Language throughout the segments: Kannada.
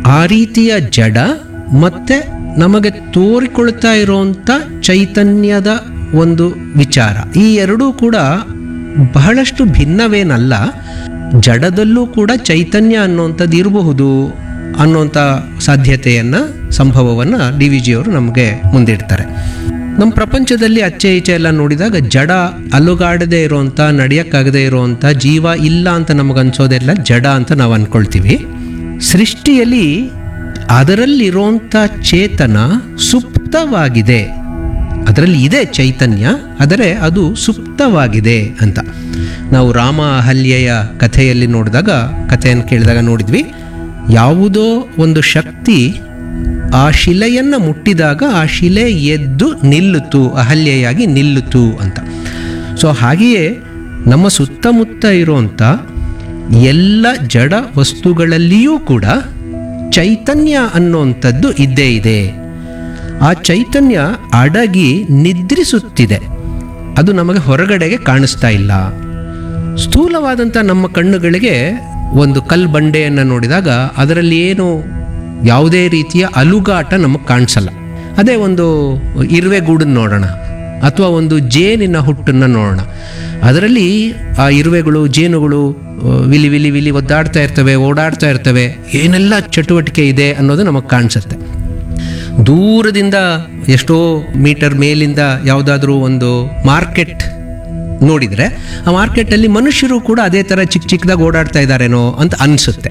ಆ ರೀತಿಯ ಜಡ ಮತ್ತೆ ನಮಗೆ ತೋರಿಕೊಳ್ತಾ ಇರುವಂಥ ಚೈತನ್ಯದ ಒಂದು ವಿಚಾರ ಈ ಎರಡೂ ಕೂಡ ಬಹಳಷ್ಟು ಭಿನ್ನವೇನಲ್ಲ ಜಡದಲ್ಲೂ ಕೂಡ ಚೈತನ್ಯ ಅನ್ನುವಂಥದ್ದು ಇರಬಹುದು ಅನ್ನುವಂಥ ಸಾಧ್ಯತೆಯನ್ನು ಸಂಭವವನ್ನು ಡಿ ವಿ ಜಿಯವರು ನಮಗೆ ಮುಂದಿಡ್ತಾರೆ ನಮ್ಮ ಪ್ರಪಂಚದಲ್ಲಿ ಅಚ್ಚೆ ಈಚೆ ಎಲ್ಲ ನೋಡಿದಾಗ ಜಡ ಅಲುಗಾಡದೇ ಇರುವಂಥ ನಡೆಯೋಕ್ಕಾಗದೇ ಇರುವಂಥ ಜೀವ ಇಲ್ಲ ಅಂತ ನಮಗನ್ಸೋದೆಲ್ಲ ಜಡ ಅಂತ ನಾವು ಅಂದ್ಕೊಳ್ತೀವಿ ಸೃಷ್ಟಿಯಲ್ಲಿ ಅದರಲ್ಲಿರುವಂಥ ಚೇತನ ಸುಪ್ತವಾಗಿದೆ ಅದರಲ್ಲಿ ಇದೆ ಚೈತನ್ಯ ಆದರೆ ಅದು ಸುಪ್ತವಾಗಿದೆ ಅಂತ ನಾವು ರಾಮ ಅಹಲ್ಯೆಯ ಕಥೆಯಲ್ಲಿ ನೋಡಿದಾಗ ಕಥೆಯನ್ನು ಕೇಳಿದಾಗ ನೋಡಿದ್ವಿ ಯಾವುದೋ ಒಂದು ಶಕ್ತಿ ಆ ಶಿಲೆಯನ್ನು ಮುಟ್ಟಿದಾಗ ಆ ಶಿಲೆ ಎದ್ದು ನಿಲ್ಲಿತು ಅಹಲ್ಯೆಯಾಗಿ ನಿಲ್ಲಿತು ಅಂತ ಸೊ ಹಾಗೆಯೇ ನಮ್ಮ ಸುತ್ತಮುತ್ತ ಇರುವಂಥ ಎಲ್ಲ ಜಡ ವಸ್ತುಗಳಲ್ಲಿಯೂ ಕೂಡ ಚೈತನ್ಯ ಅನ್ನುವಂಥದ್ದು ಇದ್ದೇ ಇದೆ ಆ ಚೈತನ್ಯ ಅಡಗಿ ನಿದ್ರಿಸುತ್ತಿದೆ ಅದು ನಮಗೆ ಹೊರಗಡೆಗೆ ಕಾಣಿಸ್ತಾ ಇಲ್ಲ ಸ್ಥೂಲವಾದಂಥ ನಮ್ಮ ಕಣ್ಣುಗಳಿಗೆ ಒಂದು ಕಲ್ಲು ಬಂಡೆಯನ್ನು ನೋಡಿದಾಗ ಅದರಲ್ಲಿ ಏನು ಯಾವುದೇ ರೀತಿಯ ಅಲುಗಾಟ ನಮಗೆ ಕಾಣಿಸಲ್ಲ ಅದೇ ಒಂದು ಇರುವೆ ಗೂಡನ್ನು ನೋಡೋಣ ಅಥವಾ ಒಂದು ಜೇನಿನ ಹುಟ್ಟನ್ನು ನೋಡೋಣ ಅದರಲ್ಲಿ ಆ ಇರುವೆಗಳು ಜೇನುಗಳು ಆ, ವಿಲಿ ವಿಲಿ ವಿಲಿ ಒದ್ದಾಡ್ತಾ ಇರ್ತವೆ ಓಡಾಡ್ತಾ ಇರ್ತವೆ ಏನೆಲ್ಲ ಚಟುವಟಿಕೆ ಇದೆ ಅನ್ನೋದು ನಮಗೆ ಕಾಣಿಸುತ್ತೆ ದೂರದಿಂದ ಎಷ್ಟೋ ಮೀಟರ್ ಮೇಲಿಂದ ಯಾವುದಾದ್ರೂ ಒಂದು ಮಾರ್ಕೆಟ್ ನೋಡಿದರೆ ಆ ಮಾರ್ಕೆಟಲ್ಲಿ ಮನುಷ್ಯರು ಕೂಡ ಅದೇ ಥರ ಚಿಕ್ಕ ಚಿಕ್ಕದಾಗಿ ಓಡಾಡ್ತಾ ಇದ್ದಾರೇನೋ ಅಂತ ಅನಿಸುತ್ತೆ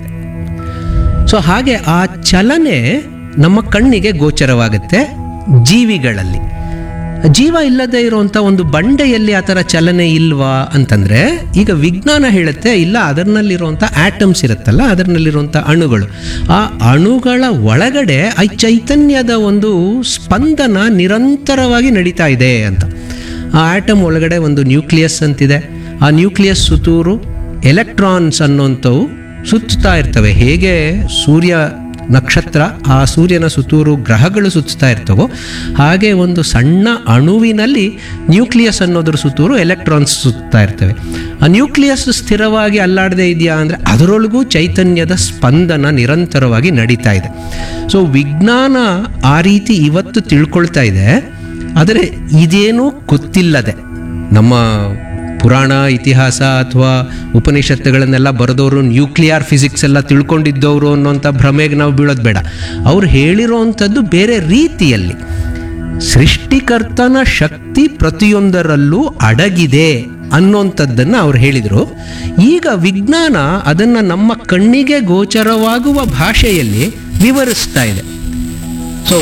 ಸೊ ಹಾಗೆ ಆ ಚಲನೆ ನಮ್ಮ ಕಣ್ಣಿಗೆ ಗೋಚರವಾಗುತ್ತೆ ಜೀವಿಗಳಲ್ಲಿ ಜೀವ ಇಲ್ಲದೆ ಇರುವಂಥ ಒಂದು ಬಂಡೆಯಲ್ಲಿ ಆ ಥರ ಚಲನೆ ಇಲ್ವಾ ಅಂತಂದರೆ ಈಗ ವಿಜ್ಞಾನ ಹೇಳುತ್ತೆ ಇಲ್ಲ ಅದರಲ್ಲಿರುವಂಥ ಆಟಮ್ಸ್ ಇರುತ್ತಲ್ಲ ಅದರಲ್ಲಿರುವಂಥ ಅಣುಗಳು ಆ ಅಣುಗಳ ಒಳಗಡೆ ಆ ಚೈತನ್ಯದ ಒಂದು ಸ್ಪಂದನ ನಿರಂತರವಾಗಿ ನಡೀತಾ ಇದೆ ಅಂತ ಆ ಆಟಮ್ ಒಳಗಡೆ ಒಂದು ನ್ಯೂಕ್ಲಿಯಸ್ ಅಂತಿದೆ ಆ ನ್ಯೂಕ್ಲಿಯಸ್ ಸುತ್ತೂರು ಎಲೆಕ್ಟ್ರಾನ್ಸ್ ಅನ್ನೋಂಥವು ಸುತ್ತಾ ಇರ್ತವೆ ಹೇಗೆ ಸೂರ್ಯ ನಕ್ಷತ್ರ ಆ ಸೂರ್ಯನ ಸುತ್ತೂರು ಗ್ರಹಗಳು ಸುತ್ತಾ ಇರ್ತವೋ ಹಾಗೆ ಒಂದು ಸಣ್ಣ ಅಣುವಿನಲ್ಲಿ ನ್ಯೂಕ್ಲಿಯಸ್ ಅನ್ನೋದ್ರ ಸುತ್ತೂರು ಎಲೆಕ್ಟ್ರಾನ್ಸ್ ಸುತ್ತಾ ಇರ್ತವೆ ಆ ನ್ಯೂಕ್ಲಿಯಸ್ ಸ್ಥಿರವಾಗಿ ಅಲ್ಲಾಡದೇ ಇದೆಯಾ ಅಂದರೆ ಅದರೊಳಗೂ ಚೈತನ್ಯದ ಸ್ಪಂದನ ನಿರಂತರವಾಗಿ ನಡೀತಾ ಇದೆ ಸೊ ವಿಜ್ಞಾನ ಆ ರೀತಿ ಇವತ್ತು ತಿಳ್ಕೊಳ್ತಾ ಇದೆ ಆದರೆ ಇದೇನೂ ಗೊತ್ತಿಲ್ಲದೆ ನಮ್ಮ ಪುರಾಣ ಇತಿಹಾಸ ಅಥವಾ ಉಪನಿಷತ್ತುಗಳನ್ನೆಲ್ಲ ಬರೆದವರು ನ್ಯೂಕ್ಲಿಯರ್ ಫಿಸಿಕ್ಸ್ ಎಲ್ಲ ತಿಳ್ಕೊಂಡಿದ್ದವರು ಅನ್ನೋಂಥ ಭ್ರಮೆಗೆ ನಾವು ಬೀಳೋದು ಬೇಡ ಅವ್ರು ಹೇಳಿರೋವಂಥದ್ದು ಬೇರೆ ರೀತಿಯಲ್ಲಿ ಸೃಷ್ಟಿಕರ್ತನ ಶಕ್ತಿ ಪ್ರತಿಯೊಂದರಲ್ಲೂ ಅಡಗಿದೆ ಅನ್ನೋಂಥದ್ದನ್ನು ಅವ್ರು ಹೇಳಿದರು ಈಗ ವಿಜ್ಞಾನ ಅದನ್ನು ನಮ್ಮ ಕಣ್ಣಿಗೆ ಗೋಚರವಾಗುವ ಭಾಷೆಯಲ್ಲಿ ವಿವರಿಸ್ತಾ ಇದೆ ಸೊ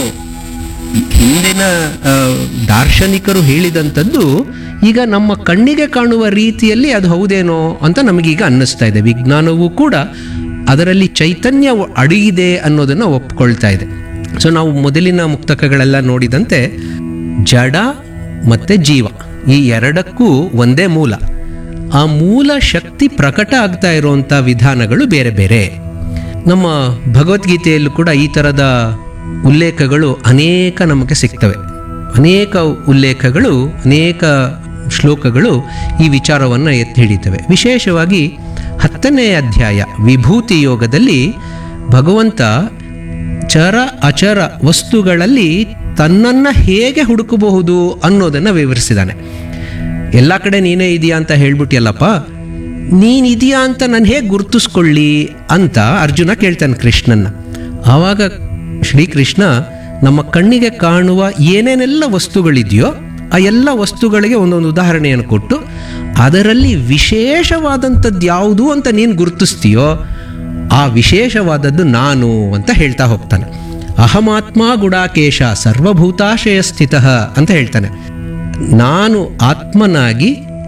ಹಿಂದಿನ ಆ, ದಾರ್ಶನಿಕರು ಹೇಳಿದಂಥದ್ದು ಈಗ ನಮ್ಮ ಕಣ್ಣಿಗೆ ಕಾಣುವ ರೀತಿಯಲ್ಲಿ ಅದು ಹೌದೇನೋ ಅಂತ ನಮಗೀಗ ಅನ್ನಿಸ್ತಾ ಇದೆ ವಿಜ್ಞಾನವೂ ಕೂಡ ಅದರಲ್ಲಿ ಚೈತನ್ಯ ಅಡಗಿದೆ ಅನ್ನೋದನ್ನು ಒಪ್ಕೊಳ್ತಾ ಇದೆ ಸೊ ನಾವು ಮೊದಲಿನ ಮುಕ್ತಕಗಳೆಲ್ಲ ನೋಡಿದಂತೆ ಜಡ ಮತ್ತು ಜೀವ ಈ ಎರಡಕ್ಕೂ ಒಂದೇ ಮೂಲ ಆ ಮೂಲ ಶಕ್ತಿ ಪ್ರಕಟ ಆಗ್ತಾ ಇರುವಂಥ ವಿಧಾನಗಳು ಬೇರೆ ಬೇರೆ ನಮ್ಮ ಭಗವದ್ಗೀತೆಯಲ್ಲೂ ಕೂಡ ಈ ಥರದ ಉಲ್ಲೇಖಗಳು ಅನೇಕ ನಮಗೆ ಸಿಗ್ತವೆ ಅನೇಕ ಉಲ್ಲೇಖಗಳು ಅನೇಕ ಶ್ಲೋಕಗಳು ಈ ವಿಚಾರವನ್ನು ಎತ್ತಿ ಹಿಡಿತವೆ ವಿಶೇಷವಾಗಿ ಹತ್ತನೇ ಅಧ್ಯಾಯ ವಿಭೂತಿ ಯೋಗದಲ್ಲಿ ಭಗವಂತ ಚರ ಅಚರ ವಸ್ತುಗಳಲ್ಲಿ ತನ್ನನ್ನು ಹೇಗೆ ಹುಡುಕಬಹುದು ಅನ್ನೋದನ್ನು ವಿವರಿಸಿದ್ದಾನೆ ಎಲ್ಲ ಕಡೆ ನೀನೇ ಇದೆಯಾ ಅಂತ ಹೇಳ್ಬಿಟ್ಟಿಯಲ್ಲಪ್ಪ ನೀನು ಇದೆಯಾ ಅಂತ ನಾನು ಹೇಗೆ ಗುರುತಿಸ್ಕೊಳ್ಳಿ ಅಂತ ಅರ್ಜುನ ಕೇಳ್ತಾನೆ ಕೃಷ್ಣನ್ನ ಆವಾಗ ಶ್ರೀಕೃಷ್ಣ ನಮ್ಮ ಕಣ್ಣಿಗೆ ಕಾಣುವ ಏನೇನೆಲ್ಲ ವಸ್ತುಗಳಿದೆಯೋ ಆ ಎಲ್ಲ ವಸ್ತುಗಳಿಗೆ ಒಂದೊಂದು ಉದಾಹರಣೆಯನ್ನು ಕೊಟ್ಟು ಅದರಲ್ಲಿ ವಿಶೇಷವಾದಂಥದ್ದು ಯಾವುದು ಅಂತ ನೀನು ಗುರುತಿಸ್ತೀಯೋ ಆ ವಿಶೇಷವಾದದ್ದು ನಾನು ಅಂತ ಹೇಳ್ತಾ ಹೋಗ್ತಾನೆ ಅಹಮಾತ್ಮ ಗುಡಾಕೇಶ ಸರ್ವಭೂತಾಶಯ ಸ್ಥಿತ ಅಂತ ಹೇಳ್ತಾನೆ ನಾನು ಆತ್ಮನಾಗಿ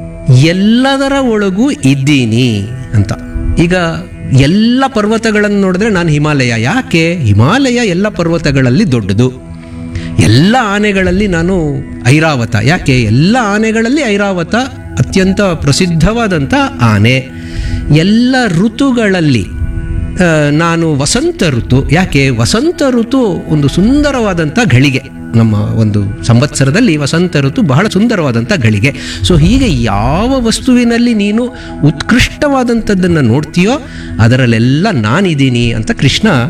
ಎಲ್ಲದರ ಒಳಗೂ ಇದ್ದೀನಿ ಅಂತ ಈಗ ಎಲ್ಲ ಪರ್ವತಗಳನ್ನು ನೋಡಿದ್ರೆ ನಾನು ಹಿಮಾಲಯ ಯಾಕೆ ಹಿಮಾಲಯ ಎಲ್ಲ ಪರ್ವತಗಳಲ್ಲಿ ದೊಡ್ಡದು ಎಲ್ಲ ಆನೆಗಳಲ್ಲಿ ನಾನು ಐರಾವತ ಯಾಕೆ ಎಲ್ಲ ಆನೆಗಳಲ್ಲಿ ಐರಾವತ ಅತ್ಯಂತ ಪ್ರಸಿದ್ಧವಾದಂಥ ಆನೆ ಎಲ್ಲ ಋತುಗಳಲ್ಲಿ ಆ, ನಾನು ವಸಂತ ಋತು ಯಾಕೆ ವಸಂತ ಋತು ಒಂದು ಸುಂದರವಾದಂಥ ಘಳಿಗೆ ನಮ್ಮ ಒಂದು ಸಂವತ್ಸರದಲ್ಲಿ ವಸಂತ ಋತು ಬಹಳ ಸುಂದರವಾದಂಥ ಘಳಿಗೆ ಸೊ ಹೀಗೆ ಯಾವ ವಸ್ತುವಿನಲ್ಲಿ ನೀನು ಉತ್ಕೃಷ್ಟವಾದಂಥದ್ದನ್ನು ನೋಡ್ತೀಯೋ ಅದರಲ್ಲೆಲ್ಲ ನಾನಿದ್ದೀನಿ ಅಂತ ಕೃಷ್ಣ